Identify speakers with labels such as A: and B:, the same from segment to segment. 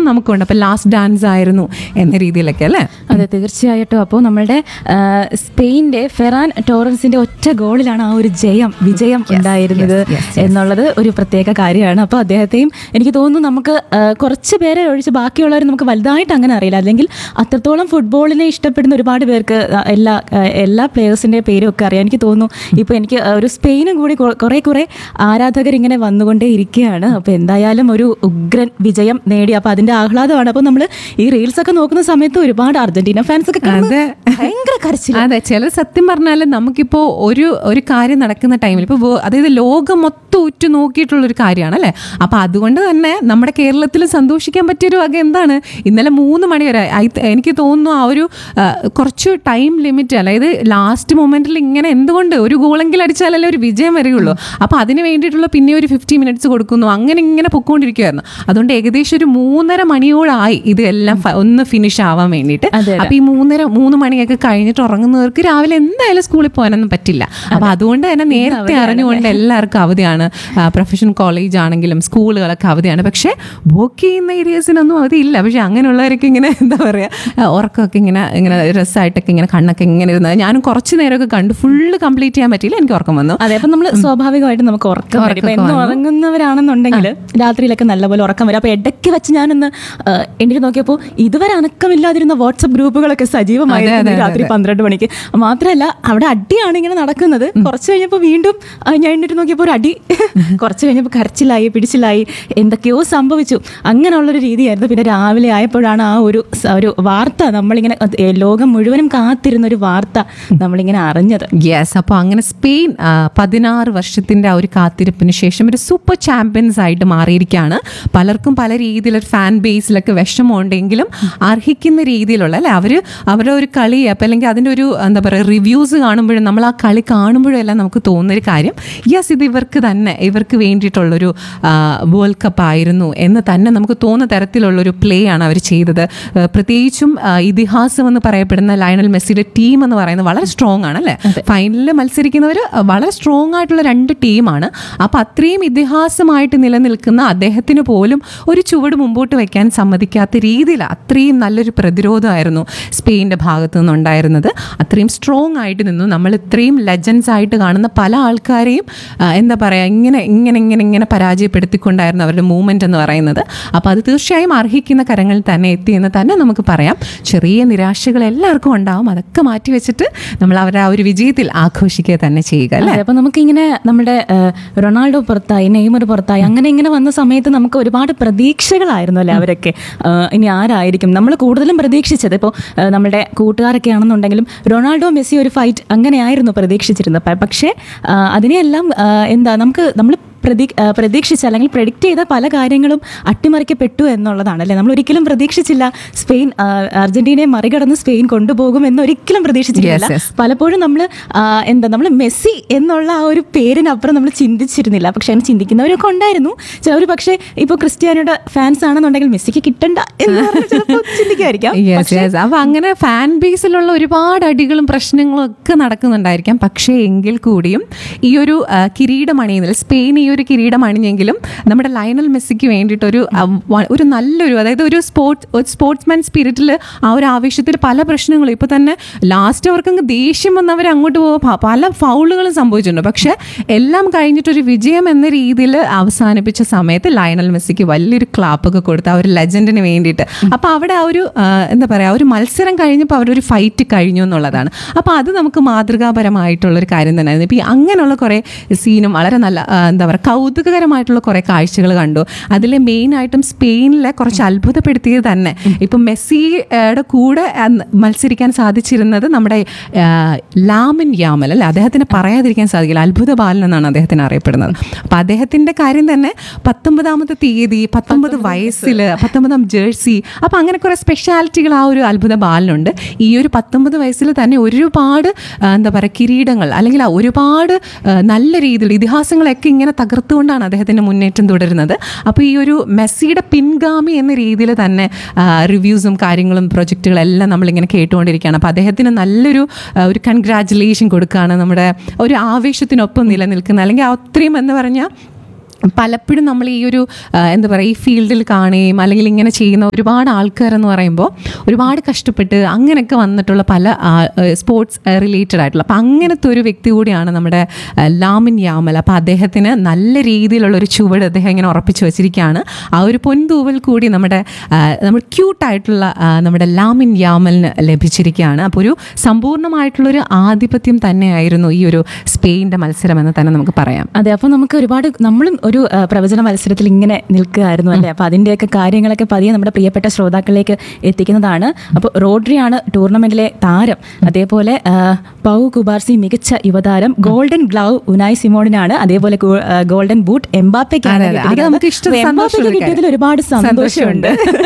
A: Maximum നമുക്കുണ്ട് അപ്പം last dance ആയിരുന്നു എന്ന രീതിയിലൊക്കെ അല്ലേ
B: അതെ തീർച്ചയായിട്ടും അപ്പോൾ നമ്മളുടെ ആ, സ്പെയിൻ്റെ ഫെറാൻ ടോറൻസിന്റെ ഒറ്റ ഗോളിലാണ് ആ ഒരു ജയം വിജയം ഉണ്ടായിരുന്നത് എന്നുള്ളത് ഒരു പ്രത്യേക കാര്യമാണ് അപ്പോൾ അദ്ദേഹത്തെയും എനിക്ക് തോന്നുന്നു നമുക്ക് ആ, കുറച്ച് പേരെ ഒഴിച്ച് ബാക്കിയുള്ളവർ നമുക്ക് വലുതായിട്ട് അങ്ങനെ അറിയില്ല അല്ലെങ്കിൽ അത്രത്തോളം ഫുട്ബോളിനെ ഇഷ്ടപ്പെടുന്ന ഒരുപാട് പേർക്ക് ആ, എല്ലാ ആ, എല്ലാ പ്ലേയേഴ്സിൻ്റെ പേരും ഒക്കെ അറിയാം എനിക്ക് തോന്നുന്നു ഇപ്പോൾ എനിക്ക് ആ, ഒരു സ്പെയിനും കൂടി കൊ- കുറേ കുറേ ആരാധകർ ഇങ്ങനെ വന്നുകൊണ്ടേ ഇരിക്കുകയാണ് അപ്പോൾ എന്തായാലും ഒരു ഉഗ്രൻ വിജയം നേടി അപ്പോൾ അതിൻ്റെ ആഹ്ലാദമാണ് അപ്പോൾ നമ്മൾ ഈ റീൽസ് ഒക്കെ നോക്കുന്ന സമയത്ത് ഒരുപാട് അർജന്റീന ഫാൻസ് ഒക്കെ കിടന്ന്
A: അതെ.
B: ഭയങ്കര കരച്ചിൽ
A: അതെ ചില സത്യം പറഞ്ഞാൽ നമുക്കിപ്പോ ഒരു ഒരു കാര്യം നടക്കുന്ന ടൈമിൽ ഇപ്പോൾ അതായത് ലോകം മൊത്തം ഉറ്റു നോക്കിയിട്ടുള്ള ഒരു കാര്യമാണ് അല്ലേ അപ്പൊ അതുകൊണ്ട് തന്നെ നമ്മുടെ കേരളത്തിൽ സന്തോഷിക്കാൻ പറ്റിയൊരു വക എന്താണ് ഇന്നലെ മൂന്ന് മണി വരെ I th- എനിക്ക് തോന്നുന്നു ആ ഒരു ആ, കുറച്ച് ടൈം ലിമിറ്റ് അതായത് ലാസ്റ്റ് മൊമെന്റിൽ ഇങ്ങനെ എന്തുകൊണ്ട് ഒരു ഗോളെങ്കിലും അടിച്ചാലല്ലേ ഒരു വിജയം വരികയുള്ളൂ അപ്പൊ അതിന് വേണ്ടിയിട്ടുള്ള പിന്നെ ഒരു ഫിഫ്റ്റി മിനിറ്റ്സ് കൊടുക്കുന്നു അങ്ങനെ ഇങ്ങനെ പൊക്കോണ്ടിരിക്കുവായിരുന്നു അതുകൊണ്ട് ഏകദേശം ഒരു മൂന്നര മണിയോളായി ഇത് എല്ലാം ഫ- ഒന്ന് ഫിനിഷ് ആവാൻ വേണ്ടിയിട്ട്
B: അതെ,
A: അപ്പൊ ഈ മൂന്നര മൂന്ന് മണിയൊക്കെ കഴിഞ്ഞിട്ട് ഉറങ്ങുന്നവർക്ക് രാവിലെ എന്തായാലും സ്കൂളിൽ പോകാനൊന്നും പറ്റില്ല അപ്പൊ അതുകൊണ്ട് തന്നെ നേരത്തെ അറിഞ്ഞുകൊണ്ട് എല്ലാവർക്കും അവധിയാണ് പ്രൊഫഷണൽ കോളേജ് ആണെങ്കിലും സ്കൂളുകളൊക്കെ അവധിയാണ് പക്ഷെ വർക്ക് ചെയ്യുന്ന ഏരിയസിനൊന്നും അവധിയില്ല പക്ഷെ അങ്ങനെയുള്ളവരൊക്കെ ഇങ്ങനെ എന്താ പറയാ ആ, ഉറക്കമൊക്കെ ഇങ്ങനെ ഇങ്ങനെ രസമായിട്ടൊക്കെ ഇങ്ങനെ കണ്ണൊക്കെ ഇങ്ങനെ ഇരുന്നത് ഞാനും കുറച്ച് നേരമൊക്കെ കണ്ടു ഫുള്ള് കംപ്ലീറ്റ് ചെയ്യാൻ പറ്റിയില്ല എനിക്ക് ഉറക്കം വന്നു
B: അതെ അപ്പം നമ്മൾ സ്വാഭാവികമായിട്ട് നമുക്ക് ഉറക്കം വരും ഇപ്പം എന്നും ഉറങ്ങുന്നവരാണെന്നുണ്ടെങ്കിൽ രാത്രിയിലൊക്കെ നല്ലപോലെ ഉറക്കം വരും അപ്പോൾ ഇടയ്ക്ക് വെച്ച് ഞാനൊന്ന് ആ, എണീറ്റ് നോക്കിയപ്പോൾ ഇതുവരെ അനക്കമില്ലാതിരുന്ന വാട്സപ്പ് ഗ്രൂപ്പുകളൊക്കെ സജീവമായിരുന്നു രാത്രി പന്ത്രണ്ട് മണിക്ക് മാത്രമല്ല അവിടെ അടിയാണ് ഇങ്ങനെ നടക്കുന്നത് കുറച്ച് കഴിഞ്ഞപ്പോൾ വീണ്ടും ആ, ഞാൻ എണീറ്റ് നോക്കിയപ്പോൾ ഒരു അടി കുറച്ച് കഴിഞ്ഞപ്പോൾ കരച്ചിലായി പിടിച്ചിലായി എന്തൊക്കെയോ സംഭവിച്ചു അങ്ങനെയുള്ളൊരു രീതിയായിരുന്നു പിന്നെ രാവിലെ ആയപ്പോഴാണ് ആ ഒരു സ- ഒരു വാർത്ത നമ്മളിങ്ങനെ അത് ഏ, ലോകം മുഴുവനും കാത്തിരുന്ന ഒരു വാർത്ത നമ്മളിങ്ങനെ അറിഞ്ഞത്
A: യെസ് അപ്പോൾ അങ്ങനെ സ്പെയിൻ ആ, പതിനാറ് വർഷത്തിൻ്റെ ആ ഒരു കാത്തിരിപ്പിന് ശേഷം ഒരു സൂപ്പർ ചാമ്പ്യൻസ് ആയിട്ട് മാറിയിരിക്കുകയാണ് പലർക്കും പല രീതിയിലൊരു ഫാൻ ബേസിലൊക്കെ വിഷമമുണ്ടെങ്കിലും അർഹിക്കുന്ന രീതിയിലുള്ള അല്ലെ അവർ അവരുടെ ഒരു കളി അപ്പം അല്ലെങ്കിൽ അതിൻ്റെ ഒരു എന്താ പറയുക റിവ്യൂസ് കാണുമ്പോഴും നമ്മൾ ആ കളി കാണുമ്പോഴും എല്ലാം നമുക്ക് തോന്നുന്നൊരു കാര്യം യെസ് ഇത് ഇവർക്ക് തന്നെ ഇവർക്ക് വേണ്ടിയിട്ടുള്ളൊരു വേൾഡ് കപ്പ് ആയിരുന്നു എന്ന് തന്നെ നമുക്ക് തോന്നുന്ന തരത്തിലുള്ളൊരു പ്ലേ ആണ് അവർ ചെയ്തത് ആ, പ്രത്യേകിച്ചും ആ, ഇതിഹാസം എന്ന് പറയപ്പെടുന്ന ലയണൽ മെസ്സിയുടെ ടീം എന്ന് പറയുന്നത് വളരെ സ്ട്രോങ് ആണ് അല്ലേ ഫൈനലിൽ മത്സരിക്കുന്നവർ വളരെ സ്ട്രോങ് ആയിട്ടുള്ള രണ്ട് ടീമാണ് അപ്പോൾ അത്രയും ഇതിഹാസമായിട്ട് നിലനിൽക്കുന്ന അദ്ദേഹത്തിന് പോലും ഒരു ചുവട് മുമ്പോട്ട് വയ്ക്കാൻ സമ്മതിക്കാത്ത രീതിയിൽ അത്രയും നല്ലൊരു പ്രതിരോധമായിരുന്നു സ്പെയിൻ്റെ ഭാഗത്തു നിന്നുണ്ടായിരുന്നത് അത്രയും സ്ട്രോങ് ആയിട്ട് നിന്നു നമ്മൾ ഇത്രയും ലെജൻസ് ആയിട്ട് കാണുന്ന പല ആൾക്കാരെയും ആ, എന്താ പറയുക ഇങ്ങനെ ഇങ്ങനെ ഇങ്ങനെ ഇങ്ങനെ പരാജയപ്പെടുത്തിക്കൊണ്ടായിരുന്നു അവരുടെ മൂവ്മെൻ്റ് എന്ന് പറയുന്നത് അപ്പോൾ അത് തീർച്ചയായും അർഹിക്കുന്ന കരങ്ങളിൽ തന്നെ എത്തിയെന്ന് തന്നെ നമുക്ക് പറയാം ചെറിയ നിരാശകൾ എല്ലാവർക്കും ഉണ്ടാവും അതൊക്കെ മാറ്റി വെച്ചിട്ട് നമ്മൾ അവരുടെ ആ ഒരു വിജയത്തിൽ ആഘോഷിക്കുക തന്നെ ചെയ്യുക അല്ലേ
B: അതെ അപ്പൊ നമുക്കിങ്ങനെ നമ്മുടെ ആ, റൊണാൾഡോ പുറത്തായി നെയ്മർ പുറത്തായി അങ്ങനെ ഇങ്ങനെ വന്ന സമയത്ത് നമുക്ക് ഒരുപാട് പ്രതീക്ഷകളായിരുന്നു അല്ലേ അവരൊക്കെ ആ, ഇനി ആരായിരിക്കും നമ്മൾ കൂടുതലും പ്രതീക്ഷിച്ചത് ഇപ്പോൾ നമ്മുടെ കൂട്ടുകാരൊക്കെ ആണെന്നുണ്ടെങ്കിലും റൊണാൾഡോ മെസ്സി ഒരു ഫൈറ്റ് അങ്ങനെയായിരുന്നു പ്രതീക്ഷിച്ചിരുന്നത് പ- പക്ഷേ ആ, അതിനെയെല്ലാം ആ, എന്താ നമുക്ക് നമ്മൾ പ്രതീ ആ, പ്രതീക്ഷിച്ച അല്ലെങ്കിൽ പ്രഡിക്റ്റ് ചെയ്ത പല കാര്യങ്ങളും അട്ടിമറിക്കപ്പെട്ടു എന്നുള്ളതാണ് അല്ലേ നമ്മൾ ഒരിക്കലും പ്രതീക്ഷിച്ചില്ല സ്പെയിൻ ആ, അർജന്റീനയെ മറികടന്ന് സ്പെയിൻ കൊണ്ടുപോകും എന്ന് ഒരിക്കലും പ്രതീക്ഷിച്ചിട്ടില്ല
A: Yes, yes.
B: പലപ്പോഴും നമ്മൾ എന്താ നമ്മൾ മെസ്സി എന്നുള്ള ആ ഒരു പേരിനപ്പുറം നമ്മൾ ചിന്തിച്ചിരുന്നില്ല പക്ഷെ അങ്ങനെ ചിന്തിക്കുന്നവരൊക്കെ ഉണ്ടായിരുന്നു ചിലവർ പക്ഷേ ഇപ്പോൾ ക്രിസ്ത്യാനിയുടെ ഫാൻസ് ആണെന്നുണ്ടെങ്കിൽ മെസ്സിക്ക് കിട്ടണ്ട എന്ന് പറഞ്ഞ് ചിലപ്പോൾ ചിന്തിക്കുമായിരിക്കാം
A: യെസ് യെസ് അപ്പൊ അങ്ങനെ ഫാൻ ബേസിലുള്ള ഒരുപാട് അടികളും പ്രശ്നങ്ങളും ഒക്കെ നടക്കുന്നുണ്ടായിരിക്കാം പക്ഷേ എങ്കിൽ കൂടിയും ഈ ഒരു ആ, കിരീടം അണിയുന്നതിൽ സ്പെയിൻ ഈ ഒരു കിരീടം അണിഞ്ഞെങ്കിലും നമ്മുടെ ലയണൽ മെസ്സിക്ക് വേണ്ടിയിട്ട് ഒരു ആ, വ- ഒരു നല്ലൊരു അതായത് ഒരു സ്പോർട്സ് സ്പോർട്സ്മാൻ സ്പിരിറ്റിൽ ആ ഒരു ആവേശത്തിൽ പല പ്രശ്നങ്ങളും ഇപ്പൊ തന്നെ ലാസ്റ്റ് അവർക്ക് ദേഷ്യം വന്നവർ അങ്ങോട്ട് പോകുമ്പോൾ പല ഫൗളുകളും സംഭവിച്ചിട്ടുണ്ട് പക്ഷെ എല്ലാം കഴിഞ്ഞിട്ടൊരു വിജയം എന്ന രീതിയിൽ അവസാനിപ്പിച്ച സമയത്ത് ലയണൽ മെസ്സിക്ക് വലിയൊരു ക്ലാപ്പൊക്കെ കൊടുത്ത് ആ ഒരു ലെജൻഡിന് വേണ്ടിയിട്ട് അപ്പോൾ അവിടെ ആ ഒരു ആ, എന്താ പറയുക ഒരു മത്സരം കഴിഞ്ഞപ്പോൾ അവരുടെ ഒരു ഫൈറ്റ് കഴിഞ്ഞു എന്നുള്ളതാണ് അപ്പോൾ അത് നമുക്ക് മാതൃകാപരമായിട്ടുള്ളൊരു കാര്യം തന്നെയായിരുന്നു ഇപ്പോൾ ഈ അങ്ങനെയുള്ള കുറേ സീനും വളരെ നല്ല ആ, എന്താ പറയുക കൗതുകകരമായിട്ടുള്ള കുറേ കാഴ്ചകൾ കണ്ടു അതിൽ മെയിനായിട്ടും സ്പെയിനിലെ കുറച്ച് അത്ഭുതപ്പെടുത്തിയത് തന്നെ ഇപ്പം മെസ്സിയുടെ കൂടെ ആ, മത്സരിക്കാൻ സാധിച്ചിരുന്നത് നമ്മുടെ ആ, ലാമിൻ യാമൽ അല്ലെ അദ്ദേഹത്തിന് പറയാതിരിക്കാൻ സാധിക്കില്ല അത്ഭുത ബാലൻ എന്നാണ് അദ്ദേഹത്തിന് അറിയപ്പെടുന്നത് അപ്പം അദ്ദേഹത്തിൻ്റെ കാര്യം തന്നെ പത്തൊമ്പതാമത്തെ തീയതി പത്തൊമ്പത് വയസ്സിൽ പത്തൊമ്പതാം ജേഴ്സി അപ്പം അങ്ങനെ കുറേ സ്പെഷ്യാലിറ്റികൾ ആ ഒരു അത്ഭുത ബാലനുണ്ട് ഈ ഒരു പത്തൊമ്പത് വയസ്സിൽ തന്നെ ഒരുപാട് ആ, എന്താ പറയുക കിരീടങ്ങൾ അല്ലെങ്കിൽ ആ ഒരുപാട് ആ, നല്ല രീതിയിൽ ഇതിഹാസങ്ങളൊക്കെ ഇങ്ങനെ തകർത്തുകൊണ്ടാണ് അദ്ദേഹത്തിൻ്റെ മുന്നേറ്റം തുടരുന്നത് അപ്പോൾ ഈ ഒരു മെസ്സിയുടെ പിൻഗാമി എന്ന രീതിയിൽ തന്നെ റിവ്യൂസും കാര്യങ്ങളും പ്രൊജക്റ്റുകളും എല്ലാം നമ്മളിങ്ങനെ കേട്ടുകൊണ്ടിരിക്കുകയാണ് അപ്പോൾ അദ്ദേഹത്തിന് നല്ലൊരു ആ, ഒരു കൺഗ്രാറ്റുലേഷൻ കൊടുക്കുകയാണ് നമ്മുടെ ഒരു ആവേശത്തിനൊപ്പം നിലനിൽക്കുന്ന അല്ലെങ്കിൽ അത്രയും എന്ന് പറഞ്ഞാൽ പലപ്പോഴും നമ്മൾ ഈ ഒരു ആ, എന്താ പറയുക ഈ ഫീൽഡിൽ കാണുകയും അല്ലെങ്കിൽ ഇങ്ങനെ ചെയ്യുന്ന ഒരുപാട് ആൾക്കാരെന്ന് പറയുമ്പോൾ ഒരുപാട് കഷ്ടപ്പെട്ട് അങ്ങനെയൊക്കെ വന്നിട്ടുള്ള പല സ്പോർട്സ് റിലേറ്റഡ് ആയിട്ടുള്ള അപ്പം അങ്ങനത്തെ ഒരു വ്യക്തി കൂടിയാണ് നമ്മുടെ ആ, ലാമിൻ യാമൽ അപ്പോൾ അദ്ദേഹത്തിന് നല്ല രീതിയിലുള്ള ഒരു ചുവട് അദ്ദേഹം ഇങ്ങനെ ഉറപ്പിച്ചു വെച്ചിരിക്കുകയാണ് ആ ഒരു പൊൻതൂവൽ കൂടി നമ്മുടെ ആ, നമ്മുടെ ക്യൂട്ടായിട്ടുള്ള ആ, നമ്മുടെ ലാമിൻ യാമലിന് ലഭിച്ചിരിക്കുകയാണ് അപ്പോൾ ഒരു സമ്പൂർണ്ണമായിട്ടുള്ളൊരു ആധിപത്യം തന്നെയായിരുന്നു ഈ ഒരു സ്പെയിൻ്റെ മത്സരം എന്ന് തന്നെ നമുക്ക് പറയാം
B: അതെ അപ്പോൾ നമുക്ക് ഒരുപാട് നമ്മളും ഒരു ആ, പ്രവചന മത്സരത്തിൽ ഇങ്ങനെ നിൽക്കുകയായിരുന്നു അല്ലേ അപ്പോൾ അതിൻ്റെയൊക്കെ കാര്യങ്ങളൊക്കെ പതിയെ നമ്മുടെ പ്രിയപ്പെട്ട ശ്രോതാക്കളിലേക്ക് എത്തിക്കുന്നതാണ് അപ്പോൾ റോഡ്രിയാണ് ടൂർണമെന്റിലെ താരം അതേപോലെ ആ, പൗ കുബാർസി മികച്ച യുവതാരം ഗോൾഡൻ ഗ്ലൗ ഉനായ് സിമോണിനാണ് അതേപോലെ ഗോ- ആ, ഗോൾഡൻ ബൂട്ട് എംബാപ്പയ്ക്കാണ്
A: അതെ, അതെ. അത്
B: കിട്ടിയിരിക്കുന്നത്.
A: നമുക്ക് ഇഷ്ടം
B: അപ്പോൾ എംബാപ്പയ്ക്ക്
A: സന്തോഷമുള്ള
B: കിട്ടിയതിൽ ഒരുപാട് സന്തോഷമുണ്ട്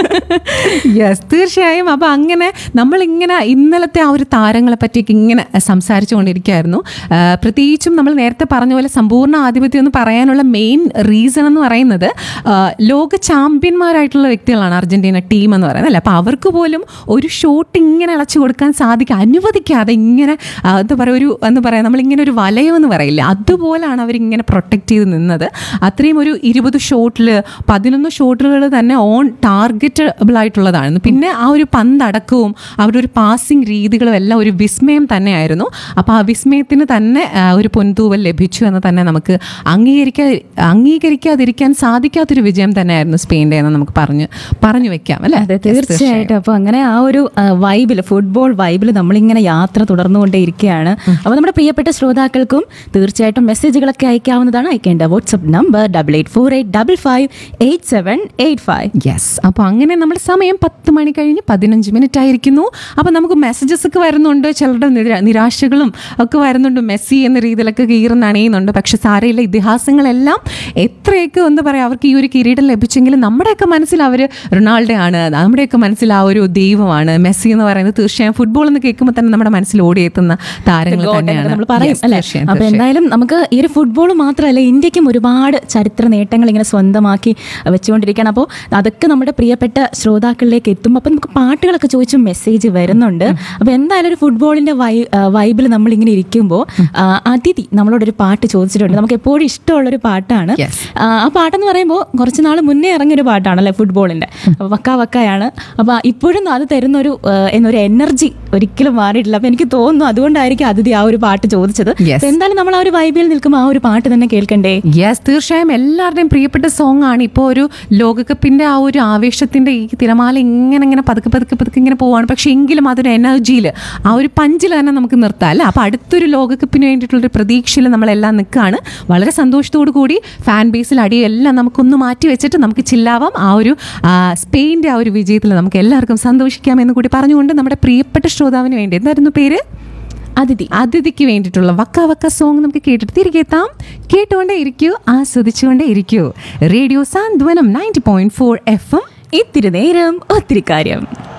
A: യെസ് തീർച്ചയായും അപ്പോൾ അങ്ങനെ നമ്മളിങ്ങനെ ഇന്നലത്തെ ആ ഒരു താരങ്ങളെ പറ്റിയൊക്കെ ഇങ്ങനെ സംസാരിച്ചുകൊണ്ടിരിക്കുകയായിരുന്നു ആ, പ്രത്യേകിച്ചും നമ്മൾ നേരത്തെ പറഞ്ഞ പോലെ സമ്പൂർണ്ണ ആധിപത്യം എന്ന് പറയാനുള്ള മെയിൻ റീസൺ എന്ന് പറയുന്നത് ആ, ലോക ചാമ്പ്യന്മാരായിട്ടുള്ള വ്യക്തികളാണ് അർജന്റീന ടീം എന്ന് പറയുന്നത് അല്ലേ അപ്പോൾ അവർക്ക് പോലും ഒരു ഷോട്ട് ഇങ്ങനെ അളച്ചു കൊടുക്കാൻ സാധിക്കുക അനുവദിക്കാതെ ഇങ്ങനെ ആ, എന്താ പറയുക ഒരു എന്താ പറയുക നമ്മളിങ്ങനെ ഒരു വലയം എന്ന് പറയില്ല അതുപോലാണ് അവരിങ്ങനെ പ്രൊട്ടക്റ്റ് ചെയ്ത് നിന്നത് അത്രയും ഒരു ഇരുപത് ഷോട്ടിൽ പതിനൊന്ന് ഷോട്ടുകൾ തന്നെ ഓൺ ടാർഗറ്റബിൾ ആയിട്ടുള്ളതാണ് പിന്നെ ആ ഒരു പന്തടക്കവും അവരുടെ ഒരു പാസിംഗ് രീതികളും എല്ലാം ഒരു വിസ്മയം തന്നെയായിരുന്നു അപ്പോൾ ആ വിസ്മയത്തിന് തന്നെ ആ, ഒരു പൊൻതൂവൽ ലഭിച്ചു എന്ന് തന്നെ നമുക്ക് അംഗീകരിക്കാ അംഗീകരിക്കാതിരിക്കാൻ സാധിക്കാത്തൊരു വിജയം തന്നെയായിരുന്നു സ്പെയിൻ്റെ എന്ന് നമുക്ക് പറഞ്ഞു പറഞ്ഞു വെക്കാം അല്ലേ
B: അതെ തീർച്ചയായിട്ടും അപ്പോൾ അങ്ങനെ ആ ഒരു വൈബിൽ ഫുട്ബോൾ വൈബിൽ നമ്മളിങ്ങനെ യാത്ര തുടർന്നുകൊണ്ടേ ഇരിക്കുകയാണ് അപ്പോൾ നമ്മുടെ പ്രിയപ്പെട്ട ശ്രോതാക്കൾക്കും തീർച്ചയായിട്ടും മെസ്സേജുകളൊക്കെ അയക്കാവുന്നതാണ് അയക്കേണ്ട WhatsApp number double eight four eight double five eight seven eight five
A: yes അപ്പോൾ അങ്ങനെ നമ്മുടെ സമയം പത്ത് മണി കഴിഞ്ഞ് പതിനഞ്ച് മിനിറ്റ് ആയിരിക്കുന്നു അപ്പോൾ നമുക്ക് മെസ്സേജസ് ഒക്കെ വരുന്നുണ്ട് ചിലരുടെ നിരാ- നിരാശകളും ഒക്കെ വരുന്നുണ്ട് മെസ്സി എന്ന രീതിയിലൊക്കെ കീറുന്നണിയുന്നുണ്ട് പക്ഷെ സാരയില്ല ഇതിഹാസങ്ങളെല്ലാം എത്രയൊക്കെ എന്താ പറയുക അവർക്ക് ഈ ഒരു കിരീടം ലഭിച്ചെങ്കിലും നമ്മുടെയൊക്കെ മനസ്സിൽ അവർ റൊണാൾഡോ ആണ് നമ്മുടെയൊക്കെ മനസ്സിൽ ആ ഒരു ദൈവമാണ് മെസ്സി എന്ന് പറയുന്നത് തീർച്ചയായും ഫുട്ബോൾ എന്ന് കേൾക്കുമ്പോൾ തന്നെ നമ്മുടെ മനസ്സിൽ ഓടിയെത്തുന്ന താരങ്ങൾ തന്നെയാണ്
B: നമ്മൾ പറയും
A: Yes,
B: അല്ലേ
A: തീർച്ചയായും,
B: അപ്പൊ
A: തീർച്ചയായും.
B: എന്തായാലും നമുക്ക് ഈ ഒരു ഫുട്ബോൾ മാത്രമല്ല ഇന്ത്യക്കും ഒരുപാട് ചരിത്ര നേട്ടങ്ങൾ ഇങ്ങനെ സ്വന്തമാക്കി വെച്ചുകൊണ്ടിരിക്കുകയാണ് അപ്പോൾ അതൊക്കെ നമ്മുടെ പ്രിയപ്പെട്ട ശ്രോതാക്കളിലേക്ക് എത്തും അപ്പം നമുക്ക് പാട്ടുകളൊക്കെ ചോദിച്ചും മെസ്സേജ് വരുന്നുണ്ട് അപ്പോൾ എന്തായാലും ഒരു ഫുട്ബോളിന്റെ വൈ വൈബിൽ നമ്മൾ ഇങ്ങനെ ഇരിക്കുമ്പോൾ അതിഥി നമ്മളോടൊരു പാട്ട് ചോദിച്ചിട്ടുണ്ട് നമുക്ക് എപ്പോഴും ഇഷ്ടമുള്ളൊരു പാട്ടാണ്
A: Yes.
B: ആ ആ പാട്ടെന്ന് പറയുമ്പോൾ കുറച്ച് നാൾ മുന്നേ ഇറങ്ങിയൊരു പാട്ടാണല്ലേ ഫുട്ബോളിന്റെ അപ്പോൾ വക്ക വക്കയാണ് അപ്പോൾ ഇപ്പോഴും അത് തരുന്ന ഒരു ആ, എന്നൊരു എനർജി ഒരിക്കലും മാറിയിട്ടില്ല അപ്പോൾ എനിക്ക് തോന്നുന്നു അതുകൊണ്ടായിരിക്കും അതിഥി ആ ഒരു പാട്ട് ചോദിച്ചത്
A: Yes.
B: അപ്പോൾ എന്തായാലും നമ്മൾ ആ ഒരു വൈബിൽ നിൽക്കുമ്പോൾ ആ ഒരു പാട്ട് തന്നെ കേൾക്കണ്ടേ
A: യെസ് തീർച്ചയായും എല്ലാവരുടെയും പ്രിയപ്പെട്ട സോങ് ആണ് ഇപ്പോൾ ഒരു ലോകകപ്പിന്റെ ആ ഒരു ആവേശത്തിന്റെ ഈ തിരമാല ഇങ്ങനെ ഇങ്ങനെ പതുക്കെ പതുക്കെ പതുക്കെ ഇങ്ങനെ പോവാണ് പക്ഷെ എങ്കിലും അതൊരു എനർജിയിൽ ആ ഒരു പഞ്ചിൽ തന്നെ നമുക്ക് നിർത്താം അല്ലേ അപ്പോൾ അടുത്തൊരു ലോകകപ്പിന് വേണ്ടിയിട്ടുള്ളൊരു പ്രതീക്ഷയിൽ നമ്മളെല്ലാം നിൽക്കുകയാണ് വളരെ സന്തോഷത്തോടു കൂടി ഫാൻ ബേസിൽ അടിയെല്ലാം നമുക്കൊന്ന് മാറ്റി വെച്ചിട്ട് നമുക്ക് ചില്ലാവാം ആ ഒരു ആ, സ്പെയിൻ്റെ ആ ഒരു വിജയത്തിൽ നമുക്ക് എല്ലാവർക്കും സന്തോഷിക്കാം എന്ന് കൂടി പറഞ്ഞുകൊണ്ട് നമ്മുടെ പ്രിയപ്പെട്ട ശ്രോതാവിന് വേണ്ടി എന്തായിരുന്നു പേര്
B: അതിഥി
A: അതിഥിക്ക് വേണ്ടിയിട്ടുള്ള വക്ക വക്ക സോങ് നമുക്ക് കേട്ടിട്ട് തിരികെ എത്താം കേട്ടുകൊണ്ടേ ഇരിക്കൂ ആസ്വദിച്ചുകൊണ്ടേ ഇരിക്കൂ radio Santhwanam ninety point four F M
B: ഇത്തിരി നേരം ഒത്തിരി കാര്യം